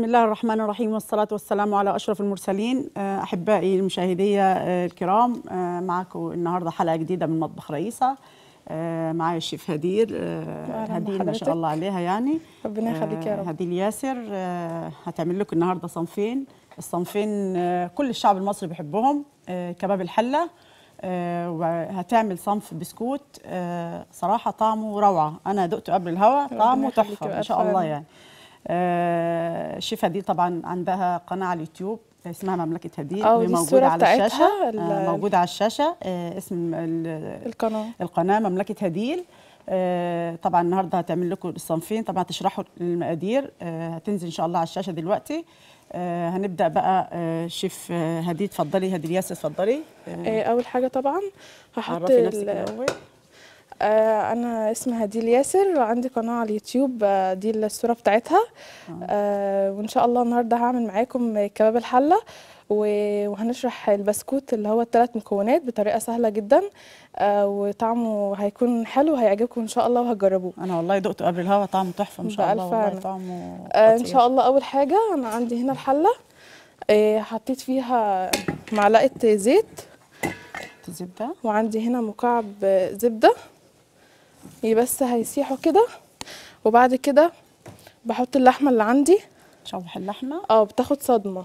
الله الرحمن الرحيم والصلاة والسلام على أشرف المرسلين آه، أحبائي المشاهدية آه، الكرام آه، معكم النهاردة حلقة جديدة من مطبخ رئيسة آه، معايا الشيف هدير آه، أهلاً هدير ما بحضرتك. شاء الله عليها يعني ربنا يخليك يا آه، رب هدير ياسر آه، هتعمل لكم النهاردة صنفين الصنفين آه، كل الشعب المصري بيحبهم آه، كباب الحلة آه، وهتعمل صنف بسكوت آه، صراحة طعمه روعة أنا دقته قبل الهوا ربنا طعمه يخليك تحفة يا ما شاء ألف الله هنا. يعني آه، الشيف هدير طبعا عندها قناة على اليوتيوب اسمها مملكة هدير اه وهي دي موجودة الصورة على بتاعتها الشاشة ال- آه، موجودة على الشاشة آه، اسم ال- القناة القناة مملكة هديل آه، طبعا النهارده هتعمل لكم الصنفين طبعا هتشرحوا المقادير آه، هتنزل ان شاء الله على الشاشة دلوقتي آه، هنبدأ بقى آه، شيف آه، هدير اتفضلي هدير ياسر اتفضلي آه، آه، أول حاجة طبعا هحط عرفي نفسك ال- الأول آه، أنا اسمي هديل ياسر وعندي قناة على اليوتيوب آه، دي الصورة بتاعتها آه، وإن شاء الله النهاردة هعمل معاكم كباب الحلة و- وهنشرح البسكوت اللي هو الثلاث مكونات بطريقة سهلة جدا آه، وطعمه هيكون حلو هيعجبكم إن شاء الله وهتجربوه أنا والله دقته قبل الهوا طعمه تحفة ما شاء بألف الله والله هنا. طعمه آه، ان خطير. شاء الله اول حاجه انا عندي هنا الحله آه، حطيت فيها معلقه زيت الزبدة وعندي هنا مكعب آه، زبده هي بس هيسيحوا كده وبعد كده بحط اللحمه اللي عندي شوح اللحمة اه بتاخد صدمه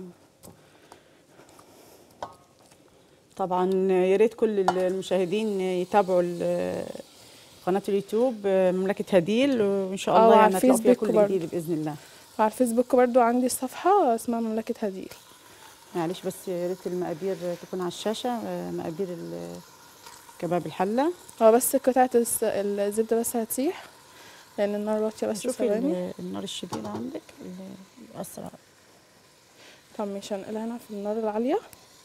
طبعا يا ريت كل المشاهدين يتابعوا ال- قناة اليوتيوب مملكة هديل وإن شاء آه، الله وعلى يعني هتلاقوا فيها الفيسبوك كل برضه. جديد بإذن الله وعلى الفيسبوك برضو عندي صفحه اسمها مملكه هديل معلش بس يا ريت المقادير تكون على الشاشة آه، مقادير ال- كباب الحلة اه بس قطعه الس- الزبده بس هتسيح لان النار واطيه بس شوفي ثواني ال- النار الشديدة عندك اللي أسرع طب مش هنقلها هنا في النار العاليه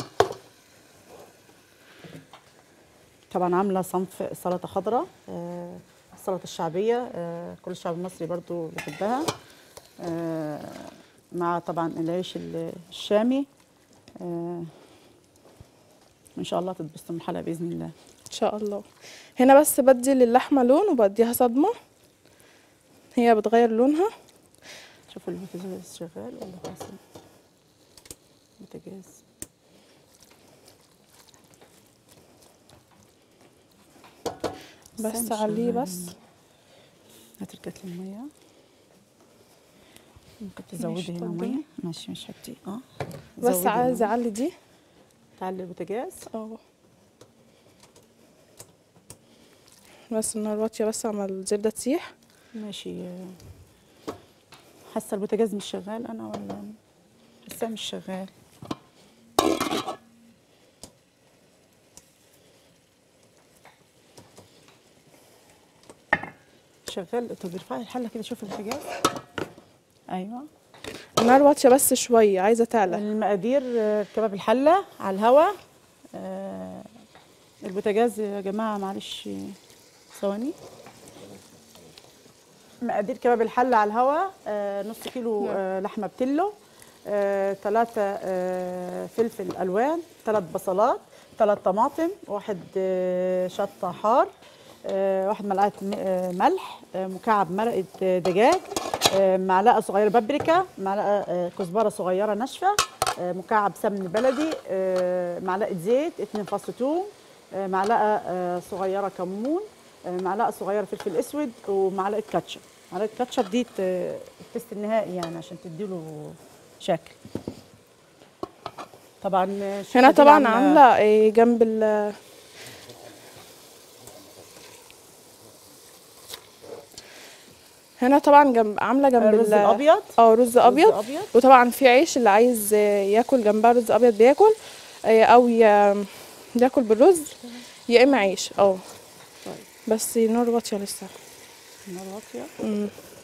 طبعا عاملة صنف سلطة خضراء آه، السلطة الشعبية آه، كل الشعب المصري برضو بيحبها آه، مع طبعا العيش ال- الشامي آه، إن شاء الله تتبسطوا من الحلقة بإذن الله ان شاء الله هنا بس بدي للحمه لون وبديها صدمه هي بتغير لونها شوفوا البوتاجاز شغال ولا فاصل بوتاجاز بس استنى عليه شغال. بس هاتي الكتل المية ممكن ماشي، تزودي هنا اتفضلي. مية ماشي مش حطي اه بس زودي عايزه المية. اعلي دي تعلي البوتاجاز اه بس النار واطيه بس عما الزبده تسيح ماشي حاسه البوتاجاز مش شغال انا ولا حاسه مش شغال شغال طب ارفعي الحله كده شوفي البوتاجاز ايوه النار واطيه بس شويه عايزه تعلى المقادير آه، كباب الحله على الهوا آه، البوتاجاز يا جماعه معلش آه، ثواني مقادير كباب الحله على الهوا آه، نص كيلو آه، لحمه بتلو ثلاثة فلفل ألوان ثلاث بصلات ثلاث طماطم واحد آه، شطة حار آه، واحد ملعقة م- آه، ملح آه، مكعب مرقة آه، دجاج آه، معلقة صغيرة بابريكا معلقة آه، كزبرة صغيرة ناشفة آه، مكعب سمن بلدي آه، معلقة زيت اتنين فص ثوم آه، معلقة آه، صغيرة كمون آه، معلقة صغيرة فلفل أسود ومعلقة كاتشب معلقة كاتشب دي ت- التست النهائي يعني عشان تديله شكل طبعا الشيف هنا هديل طبعا عامله إيه جنب ال هنا طبعا جنب عامله جنب الرز ال- الأبيض اه رز ابيض أبيض وطبعا في عيش اللي عايز آه، ياكل جنبها رز ابيض بياكل آه، او ي- ياكل بالرز يا اما عيش اه طيب. بس نار واطيه لسه النار واطية مم.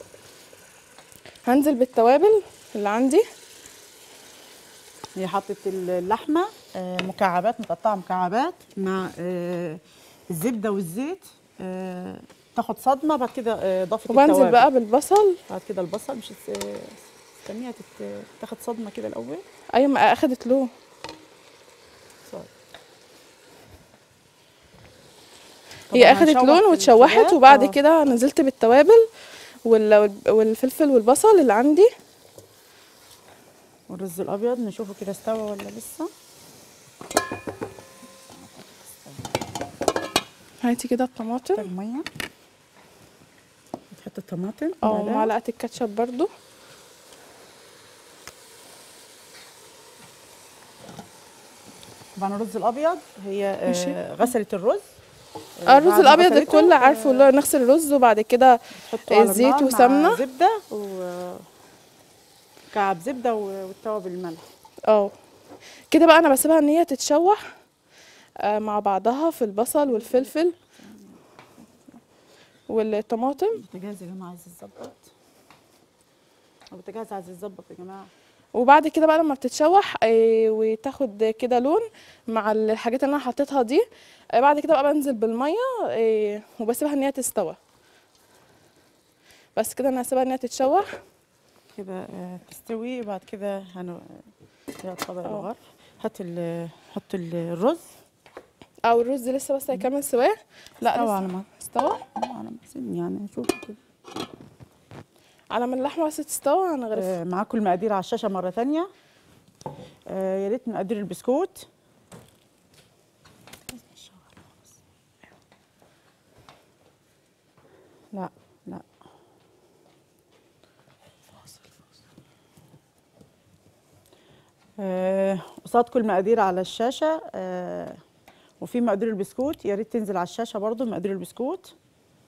هنزل بالتوابل اللي عندي هي حطت اللحمة آه، مكعبات متقطعة مكعبات مع آه، الزبدة والزيت آه، تاخد صدمة بعد كده آه، ضافت وبنزل التوابل. بقى بالبصل بعد كده البصل مش هتس- استنيها تت- تاخد صدمة كده الأول ايوه ما اخدت لون طيب. هي طبعاً اخدت هنشوح لون في واتشوحت الفراخ. وبعد آه. كده نزلت بالتوابل وال- والفلفل والبصل اللي عندي والرز الابيض نشوفه كده استوى ولا لسه هاتي كده الطماطم محتاج ميه تحط الطماطم او بعدها. معلقه الكاتشب برضو طبعا الرز الابيض هي ماشي. آه غسلت الرز آه، الرز بعد ما الابيض غسلته، الكل عارفه اللي هو نغسل الرز وبعد كده تحطه على زيت النار مع وسمنة. زبده و كعب زبده و- والتوابل الملح اه كده بقى انا بسيبها ان هي تتشوح آه، مع بعضها في البصل والفلفل والطماطم البوتاجاز يا جماعه عايز يتظبط البوتاجاز عايز يتظبط يا جماعه وبعد كده بقى لما بتتشوح آه، وتاخد كده لون مع الحاجات اللي انا حطيتها دي آه، بعد كده بقى بنزل بالميه آه، وبسيبها ان هي تستوى بس كده انا هسيبها ان هي تتشوح كده آه، تستوي بعد كده هن يا طبق اه. الغرف هات ال حط الرز او الرز لسه بس هيكمل سواه لا استوى لسه على ما استوى على ما سن يعني شوف كده على ما اللحمه بس تستوى هنغرف آه، معاكم المقادير على الشاشه مره تانية آه، يا ريت مقادير البسكوت لا لا آه، قصادكم المقادير على الشاشه آه، وفي مقادير البسكوت يا ريت تنزل على الشاشه برضو مقادير البسكوت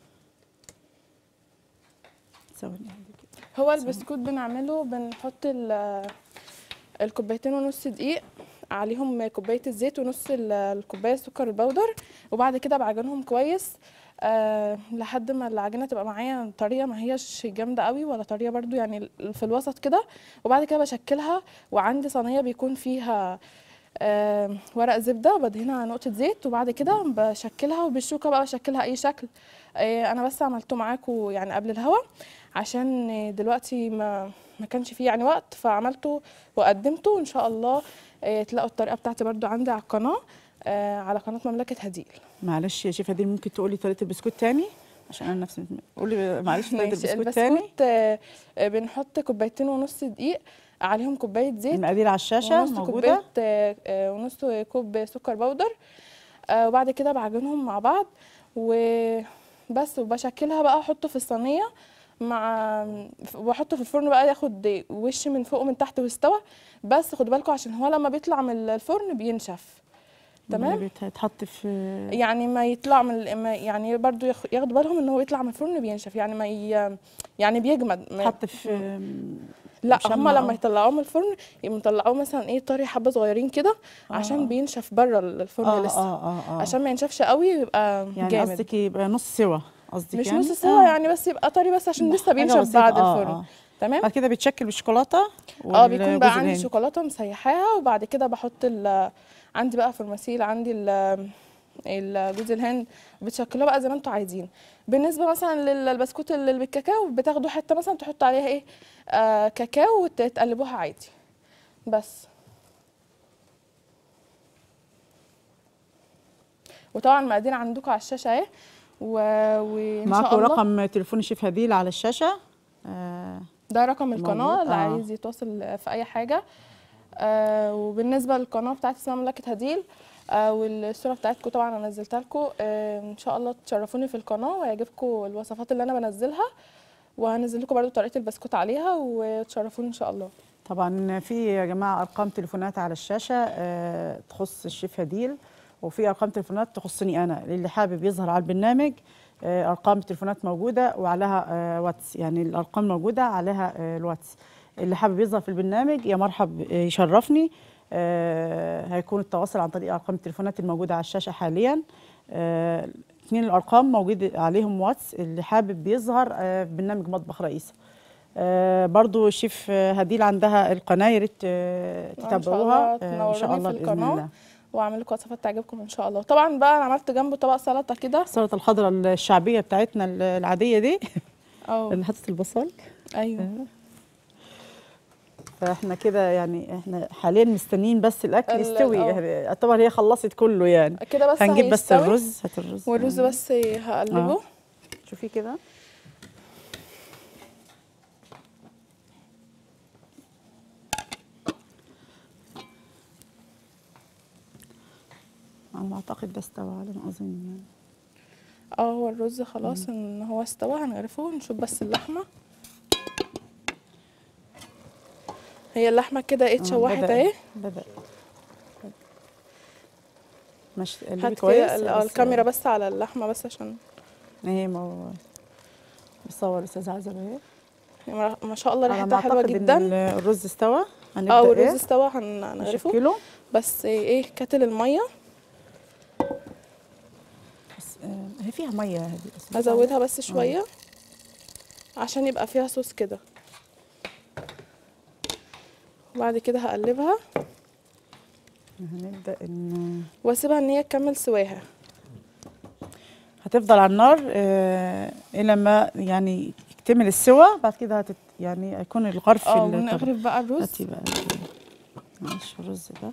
ثواني عندي كده. هو البسكوت بنعمله بنحط ال- الكوبايتين ونص دقيق عليهم كوبايه الزيت ونص ال- الكوبايه سكر البودر وبعد كده بعجنهم كويس أه لحد ما العجينه تبقى معايا طريه ما هيش جامده قوي ولا طريه برضو يعني في الوسط كده وبعد كده بشكلها وعندي صينيه بيكون فيها آه ورق زبده بدهنها نقطه زيت وبعد كده بشكلها وبالشوكه بقى بشكلها اي شكل آه انا بس عملته معاكم يعني قبل الهوا عشان دلوقتي ما ما كانش فيه يعني وقت فعملته وقدمته وان شاء الله آه، تلاقوا الطريقه بتاعتي برضو عندي على القناه آه، على قناه مملكه هديل معلش يا شيف هديل ممكن تقولي طريقه البسكوت تاني عشان انا نفسي قولي معلش طريقه ماشي البسكوت تاني البسكوت آه، آه، بنحط كوبايتين ونص دقيق عليهم كوبايه زيت المقادير على الشاشه ونص موجوده كوبايه آه، آه، ونص كوب سكر بودر آه، وبعد كده بعجنهم مع بعض وبس وبشكلها بقى احطه في الصينيه مع واحطه في الفرن بقى ياخد وش من فوق ومن تحت واستوى بس خدوا بالكم عشان هو لما بيطلع من الفرن بينشف تمام بتتحط في يعني ما يطلع من ال- ما- يعني برضو ياخ- ياخدوا بالهم ان هو يطلع من الفرن بينشف يعني ما ي... يعني بيجمد ما- تحط في لا مشمع هما لما أو- يطلعوه من الفرن يقوموا مطلعوه مثلا ايه طري حبه صغيرين كده عشان آه. بينشف بره الفرن اه لسه اه اه, آه. عشان ما ينشفش قوي ويبقى يعني جامد قصدك يبقى نص سوا قصدك مش يعني نص سوا يعني بس يبقى طري بس عشان لسه حاجة بينشف بسيطة. بعد آه، الفرن آه. تمام بعد كده بيتشكل بالشوكولاته اه بيكون والجوز بقى عندي الهند. شوكولاته مسيحاها وبعد كده بحط ال عندي بقى فرماسيل عندي ال الجوز الهند بتشكلوها بقى زي ما انتوا عايزين بالنسبه مثلا للبسكوت اللي بالكاكاو بتاخدوا حته مثلا تحط عليها ايه آه كاكاو وتقلبوها عادي بس وطبعا المقادير عندكم على الشاشه اهي و- وان شاء معاكم الله رقم تليفون الشيف هديل على الشاشه آه ده رقم القناه موجود، اللي آه. عايز يتواصل في اي حاجه آه وبالنسبه للقناه بتاعتي اسمها مملكه هديل آه والصوره بتاعتكم طبعا انا نزلتها لكم آه ان شاء الله تشرفوني في القناه ويعجبكم الوصفات اللي انا بنزلها وهنزل لكم برضو طريقه البسكوت عليها وتشرفوني ان شاء الله طبعا في يا جماعه ارقام تليفونات على الشاشه آه، تخص الشيف هديل وفي ارقام تليفونات تخصني انا للي حابب يظهر على البرنامج آه، ارقام التليفونات موجوده وعليها آه، واتس يعني الارقام موجوده عليها آه، الواتس اللي حابب يظهر في البرنامج يا مرحب آه، يشرفني آه، هيكون التواصل عن طريق ارقام التليفونات الموجوده على الشاشه حاليا آه، اثنين الارقام موجود عليهم واتس اللي حابب يظهر آه، في برنامج مطبخ رئيسه آه، برضو الشيف آه، هديل عندها القناه يا ريت آه، إن شاء تتابعوها الله آه، ان شاء تنوروني الله في باذن القناة. الله واعمل لكم وصفات تعجبكم ان شاء الله طبعا بقى انا عملت جنبه طبق سلطه كده السلطه الخضراء الشعبيه بتاعتنا ال- العاديه دي اه اللي حطت البصل ايوه فاحنا كده يعني احنا حاليا مستنيين بس الاكل ال- يستوي آه. يعني يعتبر هي خلصت كله يعني كده بس هنجيب بس هيستوي. الرز هات الرز والرز بس هقلبه آه. شوفي كده على ما اعتقد ده استوى على ما اظن يعني اه هو الرز خلاص ان هو استوى هنغرفه نشوف بس اللحمه هي اللحمه كده ايه آه، اتشوحت بدأ- اهي بدأ مش هات قلبي كده كويس ال- بس- آه، الكاميرا بس على اللحمه بس عشان ايه ما هو بصور استاذ عزب اهي ما ما شاء الله على ما ريحتها حلوه اعتقد ان جدا ال- الرز استوى هنبدا اه ايه والرز استوى هن- هنغرفه نشكله بس ايه كتل الميه بس آه، هي فيها ميه هذه بس هزودها بس شويه عشان يبقى فيها صوص كده وبعد كده هقلبها هنبدا ان واسيبها ان هي تكمل سواها هتفضل على النار آه، الى ما يعني يكتمل السوا بعد كده هتت يعني يكون الغرف اه ال- طب- ونغرف بقى الرز هاتي بقى معلش الرز ده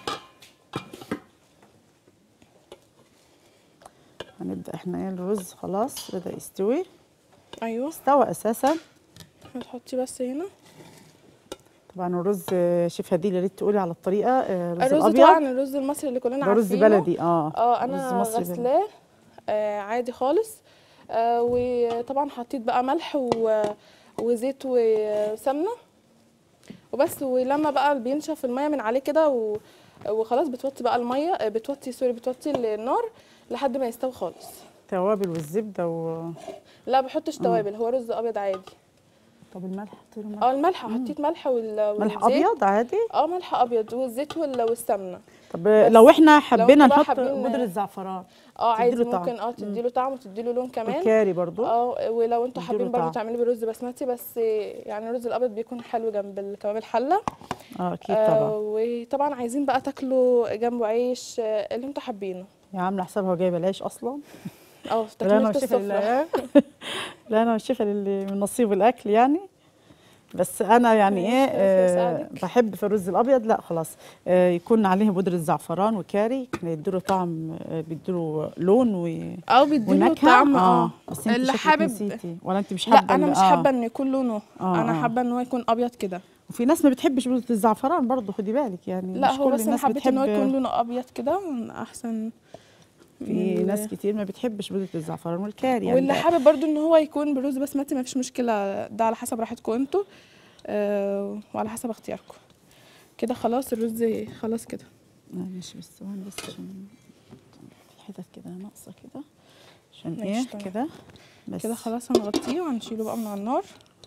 هنبدا احنا ايه الرز خلاص بدا يستوي ايوه استوى اساسا هتحطي بس هنا طبعا الرز آه، شيف هديل يا ريت تقولي على الطريقه آه، الرز الرز الابيض طبعا الرز المصري اللي كلنا ده رز عارفينه بلدي اه اه رز انا مصري بلدي. غسلاه آه عادي خالص آه وطبعا حطيت بقى ملح و... وزيت وسمنه وبس ولما بقى بينشف الميه من عليه كده و... وخلاص بتوطي بقى الميه آه، بتوطي سوري بتوطي النار لحد ما يستوي خالص توابل والزبده و لا بحطش توابل هو رز ابيض عادي طب الملح حطي له ملح اه الملح حطيت ملح وال... ملح والزيت. ابيض عادي اه ملح ابيض والزيت وال... والسمنه طب لو احنا حبينا انتوا بقى نحط حابين- بودره زعفران اه عادي تديله طعم. ممكن اه تديله طعم وتديله لون كمان والكاري برضو اه ولو انتوا تديله حابين برضو طعم. تعملوا برز بسمتي بس يعني الرز الابيض بيكون حلو جنب الكباب الحله اه اكيد آه طبعا وطبعا عايزين بقى تاكلوا جنبه عيش آه اللي انتوا حابينه يا عامله حسابها وجايبه العيش اصلا اه لا انا تكمله والشيخه السفره اللي لا انا والشيخه اللي من نصيب الاكل يعني بس انا يعني ماشي، ايه ربنا آه يساعدك. بحب في الرز الابيض لا خلاص آه يكون عليه بودره زعفران وكاري يديله طعم آه بيديله لون و اه بيديله ونكهه طعم اه بس انت اللي شكلك حابب نسيتي ولا انت مش لا حابه انا ال- مش آه. حابه ان يكون لونه آه، انا آه. حابه ان هو يكون ابيض كده وفي ناس ما بتحبش بودره الزعفران برضه خدي بالك يعني لا مش هو كل بس انا الناس حبيت ان هو بتحب- يكون لونه ابيض كده احسن في من- ناس كتير ما بتحبش بودره الزعفران والكاري يعني واللي ده- حابب برضو ان هو يكون برز بسمتي ما فيش مشكله ده على حسب راحتكم انتوا آه وعلى حسب اختياركم كده خلاص الرز خلاص كده لا مش بس ثواني بس عشان في حتت كده ناقصه كده عشان ماشي، ايه تمام. كده بس كده خلاص هنغطيه وهنشيله بقى من على النار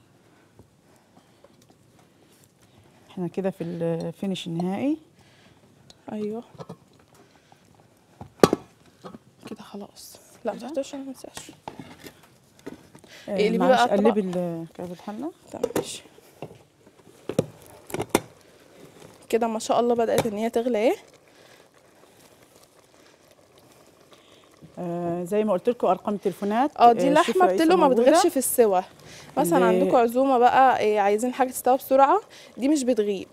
احنا كده في الفينش النهائي ايوه كده خلاص لا ما تحطوش عشان ما انساش آه، اقلبي معلش بقى الطبق. قلبي ال- كعب الحله تمام ماشي كده ما شاء الله بدأت ان هي تغلي ايه آه زي ما قلت لكم ارقام تليفونات اه دي آه، لحمه شوفوا رئيسة بتلو ما موجودة. بتغيبش في السوا مثلا اللي- عندكم عزومه بقى إيه عايزين حاجه تستوي بسرعه دي مش بتغيب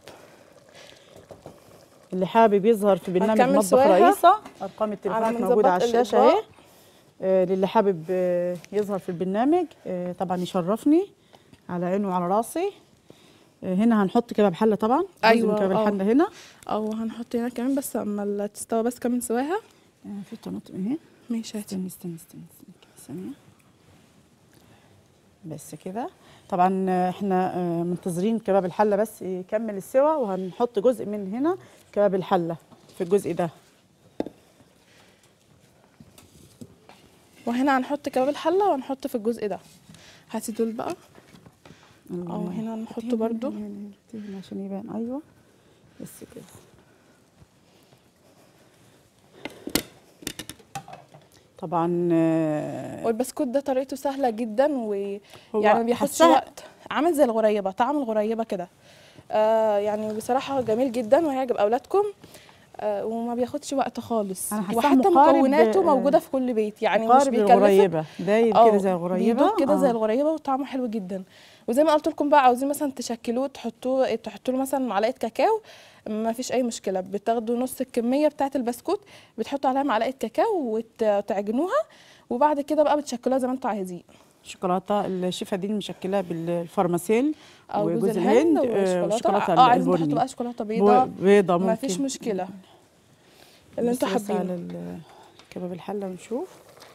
اللي حابب يظهر في برنامج هنكمل مطبخ سواها. رئيسه ارقام التليفونات ما موجوده على نظبط الشاشه الإطباق. اهي آه للي حابب آه يظهر في البرنامج آه طبعا يشرفني على عيني وعلى راسي آه هنا هنحط كباب حله طبعا جزء أيوة، من كباب آه. الحله هنا او هنحط هنا كمان بس اما ال- تستوي بس كمان سواها آه في طماطم اهي ماشي هاتي استني استني استني استني كده ثانية بس كده طبعا آه، احنا آه، منتظرين كباب الحلة بس يكمل السوا وهنحط جزء من هنا كباب الحلة في الجزء ده وهنا هنحط كباب الحله وهنحط في الجزء ده هاتي دول بقى اه هنا نحطه برضو هنا- هنا- هنا- هنا عشان يبان ايوه بس كده طبعا آه، والبسكوت ده طريقته سهله جدا هو ويعني ما بياخدش حسها- وقت عامل زي الغريبه طعم الغريبه كده آه يعني بصراحه جميل جدا وهيعجب اولادكم آه وما بياخدش وقت خالص أنا حاساه وحتى مقارب- مكوناته موجوده في كل بيت يعني مش مقارب بيكلفك للغريبة دايب اه كده زي الغريبة بيدوب كده زي آه. الغريبه وطعمه حلو جدا وزي ما قلت لكم بقى عاوزين مثلا تشكلوه تحطوه تحطوا له مثلا معلقه كاكاو ما فيش اي مشكله بتاخدوا نص الكميه بتاعه البسكوت بتحطوا عليها معلقه كاكاو وتعجنوها وبعد كده بقى بتشكلوها زي ما انتوا عايزين شوكولاته الشيفه دي مشكلاه بالفارماسيل او جوز وجوز الهند آه، وشوكولاته والشوكولاته اه عايزين البني. تحطوا بقى شوكولاته بيضاء بيضه ممكن ما فيش مشكله اللي انتوا بص بس على حابينه ال- كباب الحله ونشوف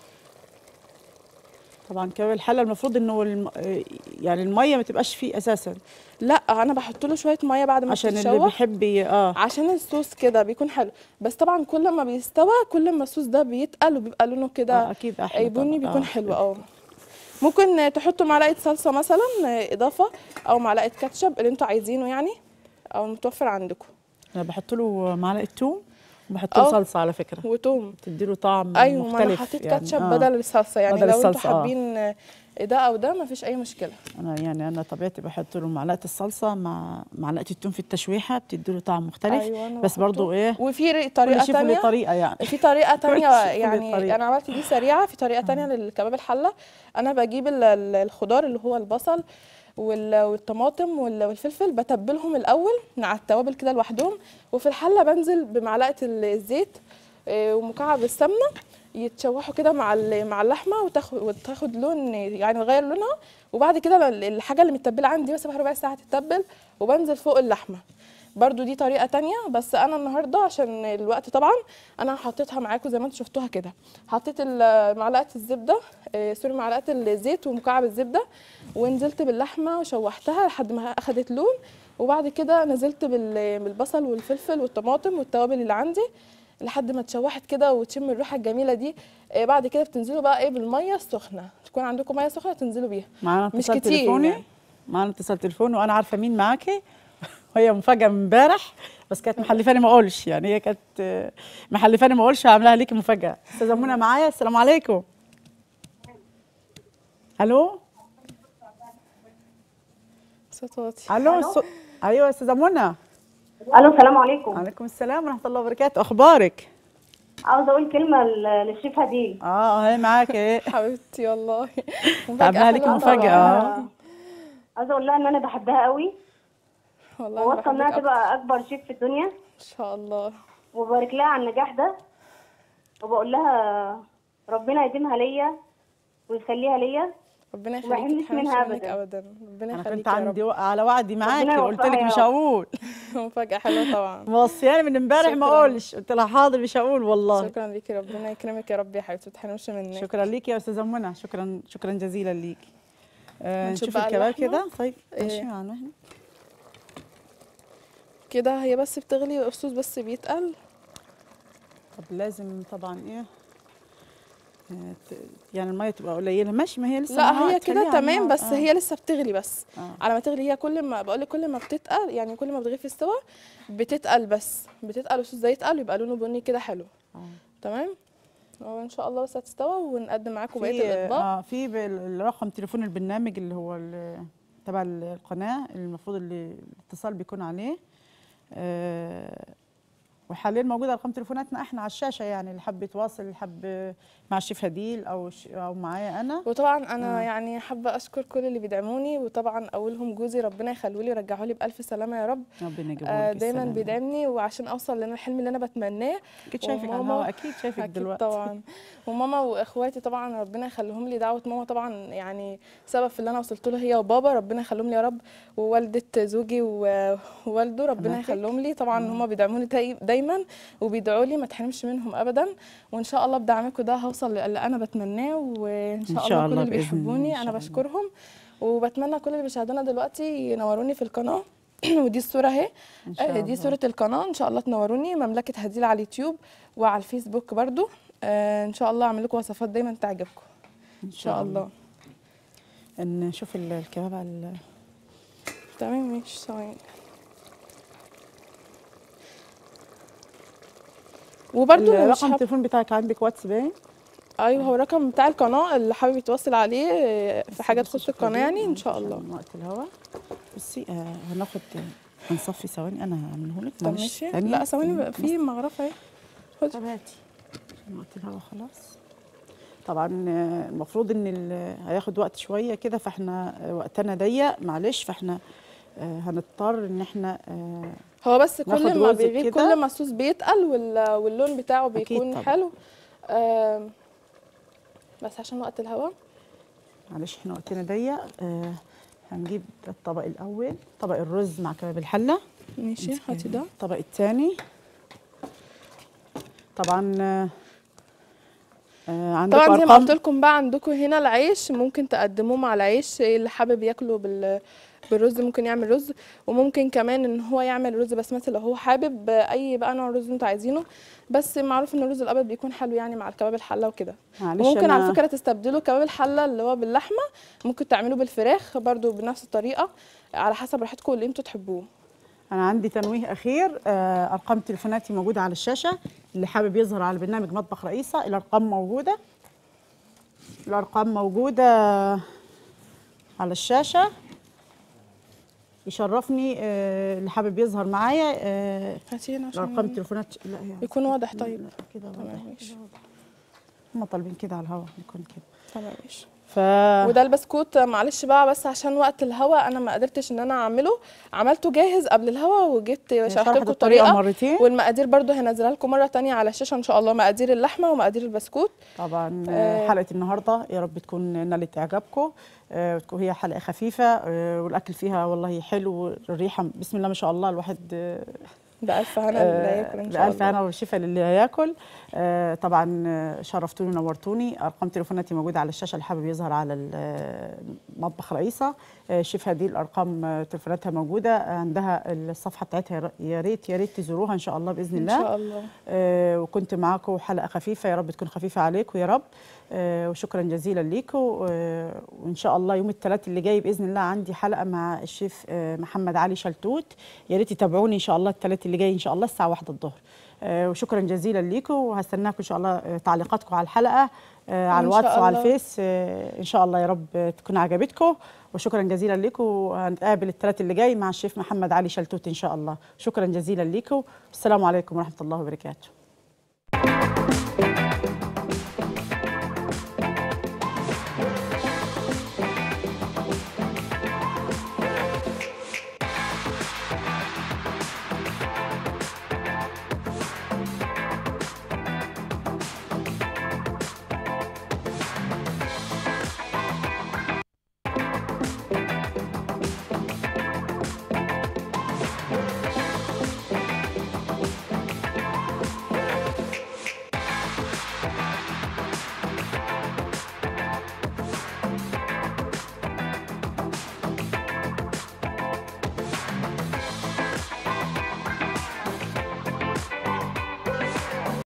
طبعا كباب الحله المفروض انه الم... يعني الميه ما تبقاش فيه اساسا لا انا بحط له شويه ميه بعد ما عشان اللي تتشوح بيحب ي- اه عشان الصوص كده بيكون حلو بس طبعا كل ما بيستوى كل ما الصوص ده بيتقل وبيبقى لونه آه، كده اكيد احلى اي بني طبعاً. بيكون آه. حلو اه ممكن تحطوا معلقه صلصه مثلا اضافه او معلقه كاتشب اللي انتوا عايزينه يعني او المتوفر عندكم انا بحط له معلقه توم وبحط له آه. صلصه على فكره وتوم تدي له طعم ايوه ما مختلف انا حطيت يعني. كاتشب آه. بدل الصلصه يعني بدل لو انتوا الصلصة، آه. حابين ده او ده مفيش اي مشكله انا يعني انا طبيعتي بحط له معلقه الصلصه مع معلقه التوم في التشويحه بتدي له طعم مختلف أيوة أنا بس بحطه. برضو ايه وفي كل طريقه شيف له تانية طريقه يعني في طريقة تانية شوفي يعني الطريقة. أنا عملت دي سريعة في طريقة تانية للكباب الحلة أنا بجيب ال- ال- الخضار اللي هو البصل وال- والطماطم وال- والفلفل بتبلهم الأول مع التوابل كده لوحدهم وفي الحلة بنزل بمعلقة ال- الزيت آه، ومكعب السمنة يتشوحوا كده مع ال- مع اللحمة وتاخد وتاخد لون يعني تغير لونها وبعد كده ال- الحاجة اللي متبلة عندي بسيبها ربع ساعة تتبل وبنزل فوق اللحمة برضو دي طريقة تانية بس أنا النهاردة عشان الوقت طبعا أنا حطيتها معاكم زي ما انتم شفتوها كده حطيت ال- معلقة الزبدة آه، سوري معلقة الزيت ومكعب الزبدة ونزلت باللحمة وشوحتها لحد ما أخدت لون وبعد كده نزلت بال- بالبصل والفلفل والطماطم والتوابل اللي عندي لحد ما اتشوحت كده وتشم الريحة الجميلة دي آه، بعد كده بتنزلوا بقى ايه بالمية السخنة تكون عندكم مية سخنة تنزلوا بيها معانا مش اتصال كتير تليفوني يعني. معانا اتصال تليفوني وانا عارفه مين معاكي وهي مفاجاه من امبارح بس كانت محلفاني ما اقولش يعني هي كانت آه، محلفاني ما اقولش هعملها ليكي مفاجاه استاذه منى معايا السلام عليكم الو صوت واطي الو الص- ايوه استاذه منى الو السلام عليكم عليكم السلام ورحمه الله وبركاته اخبارك عاوزه اقول كلمه ل- للشيف هديل اه هي معاكي ايه حبيبتي والله عاملاها لك حلوة مفاجأة. طبعاً. آه. عاوزه اقول لها ان انا بحبها قوي والله أنا وواثقه انها بحبك تبقى اكبر شيف في الدنيا ان شاء الله وبارك لها على النجاح ده وبقول لها ربنا يديمها ليا ويخليها ليا ربنا وما يخليكي يحرمنيش تحرمش منها منك أبداً. ابدا ربنا انا يخليكي كنت يا عندي رب وقع على وعدي معاكي قلت يوفقها لك يا مش رب. هقول مفاجأة حلوة طبعا موصياني من امبارح ما شكراً. اقولش قلت لها حاضر مش هقول والله شكرا ليكي ربنا يكرمك يا رب يا حبيبتي ما تحرمش منك شكرا ليكي يا استاذه منى شكرا شكرا جزيلا ليكي آه هنشوف نشوف بقى الكباب اللحمة. كده طيب إيه. ماشي معانا هنا كده هي بس بتغلي الصوص بس بيتقل طب لازم طبعا ايه آه، ت- يعني الميه تبقى قليله ماشي ما هي لسه لا معاها هي كده تخليها على تمام النار. بس آه. هي لسه بتغلي بس آه. على ما تغلي هي كل ما بقول لك كل ما بتتقل يعني كل ما بتغلي في السوا بتتقل بس بتتقل الصوص ده يتقل ويبقى لونه بني كده حلو آه. تمام وان شاء الله بس هتستوى ونقدم معاكم بقيه في الاطباق اه في بال- رقم تليفون البرنامج اللي هو ال- تبع القناه اللي المفروض اللي الاتصال بيكون عليه آه وحاليا موجود ارقام تليفوناتنا احنا على الشاشه يعني اللي حب يتواصل اللي حب مع الشيف هديل او ش- او معايا انا وطبعا انا يعني حابه اشكر كل اللي بيدعموني وطبعا اولهم جوزي ربنا يخلوا لي ويرجعوا لي بالف سلامه يا رب ربنا يجيبه آه لك دايما السلامة. بيدعمني وعشان اوصل للحلم اللي انا بتمناه اكيد شايفك على وماما- الهواء اكيد شايفك اكيد دلوقتي طبعا وماما واخواتي طبعا ربنا يخليهم لي دعوه ماما طبعا يعني سبب في اللي انا وصلت له هي وبابا ربنا يخليهم لي يا رب ووالده زوجي و- ووالده ربنا حماتك؟ يخليهم لي طبعا هم بيدعموني داي- دايما وبيدعوا لي ما تحرمش منهم ابدا وان شاء الله بدعمكم ده هوصل للي انا بتمناه وان شاء, شاء الله كل الله اللي بإذن الله، إن بيحبوني شاء انا الله. بشكرهم وبتمنى كل اللي بيشاهدونا دلوقتي ينوروني في القناه ودي الصوره اهي إن شاء آه، دي الله. صورة القناة إن شاء الله تنوروني مملكة هديل على اليوتيوب وعلى الفيسبوك برضو آه، إن شاء الله أعمل لكم وصفات دايما تعجبكم ان إن شاء الله نشوف ال- الكباب على ال- تمام ماشي ثواني وبرضو أنا مش الرقم حاب... التليفون بتاعك عندك واتس باين أيوه هو الرقم بتاع القناة اللي حابب يتواصل عليه آه، في حاجة بس تخص شوفي القناة دي، يعني إن معلش شاء عشان الله وقت الهوا بصي آه هناخد هنصفي ثواني انا هعمله لك طب معلش ماشي ثانية، لا ثواني ثانية. بقى في مغرفة اهي خد طب هاتي عشان وقت الهوا خلاص طبعا آه، المفروض ان ال- هياخد وقت شويه كده فاحنا آه، وقتنا ضيق معلش فاحنا آه، هنضطر ان احنا آه، هو بس ناخد كل ما جزء بيغيب كده. كل ما الصوص بيتقل وال- واللون بتاعه أكيد بيكون طبعا. حلو آم، بس عشان وقت الهوا معلش احنا وقتنا ضيق آه، هنجيب الطبق الاول طبق الرز مع كباب الحله ماشي هاتي ده الطبق الثاني طبعا آه، آه، عندك طبعا زي ما ارقام قلت لكم بقى عندكم هنا العيش ممكن تقدموه مع العيش اللي حابب ياكله بال بالرز ممكن يعمل رز وممكن كمان ان هو يعمل رز بسمتي لو هو حابب اي بقى نوع رز انتوا عايزينه بس معروف ان الرز الابيض بيكون حلو يعني مع الكباب الحله وكده معلش وممكن على أنا- فكره تستبدلوا كباب الحله اللي هو باللحمه ممكن تعملوه بالفراخ برضو بنفس الطريقه على حسب راحتكم اللي انتوا تحبوه انا عندي تنويه اخير آه، ارقام تليفوناتي موجوده على الشاشه اللي حابب يظهر على برنامج مطبخ رئيسه الارقام موجوده الارقام موجوده على الشاشه يشرفني آه، اللي حابب يظهر معايا آه، هاتي هنا الارقام عشان التليفونات لا هي يكون واضح طيب لا، كده تمام واضح ماشي هم طالبين كده على الهواء يكون كده تمام ماشي ف وده البسكوت معلش بقى بس عشان وقت الهوا انا ما قدرتش ان انا اعمله عملته جاهز قبل الهوا وجبت شرحت شرحت لكم الطريقه الطريقه مرتين والمقادير برضو هنزلها لكم مره تانية على الشاشه ان شاء الله مقادير اللحمه ومقادير البسكوت طبعا آه. آه، حلقه النهارده يا رب تكون نالت اعجابكم آه، وتكون هي حلقه خفيفه آه، والاكل فيها والله حلو الريحه بسم الله ما شاء الله الواحد آه، بألف هنا اللي هياكل ان شاء بألف الله هنا وشفا للي هياكل آه، طبعا آه، شرفتوني ونورتوني ارقام تليفوناتي موجوده على الشاشه اللي حابب يظهر على ال- آه، مطبخ رئيسه آه، شيف هدي الارقام آه، تليفوناتها موجوده عندها الصفحه بتاعتها يا ريت يا ريت تزوروها ان شاء الله باذن ان الله شاء الله آه، وكنت معاكم حلقه خفيفه يا رب تكون خفيفه عليكم يا رب آه، وشكرا جزيلا ليكم آه، وان شاء الله يوم الثلاث اللي جاي باذن الله عندي حلقه مع الشيف آه، محمد علي شلتوت يا ريت تتابعوني ان شاء الله الثلاث اللي جاي ان شاء الله الساعه 1 الظهر آه، وشكرا جزيلا ليكم وهستناكم ان شاء الله آه، تعليقاتكم على الحلقه آه، على إن شاء الواتس وعلى الله. الفيس آه، ان شاء الله يا رب آه، تكون عجبتكم وشكرا جزيلا لكم وهنتقابل الثلاث اللي جاي مع الشيف محمد علي شلتوت ان شاء الله شكرا جزيلا لكم والسلام عليكم ورحمه الله وبركاته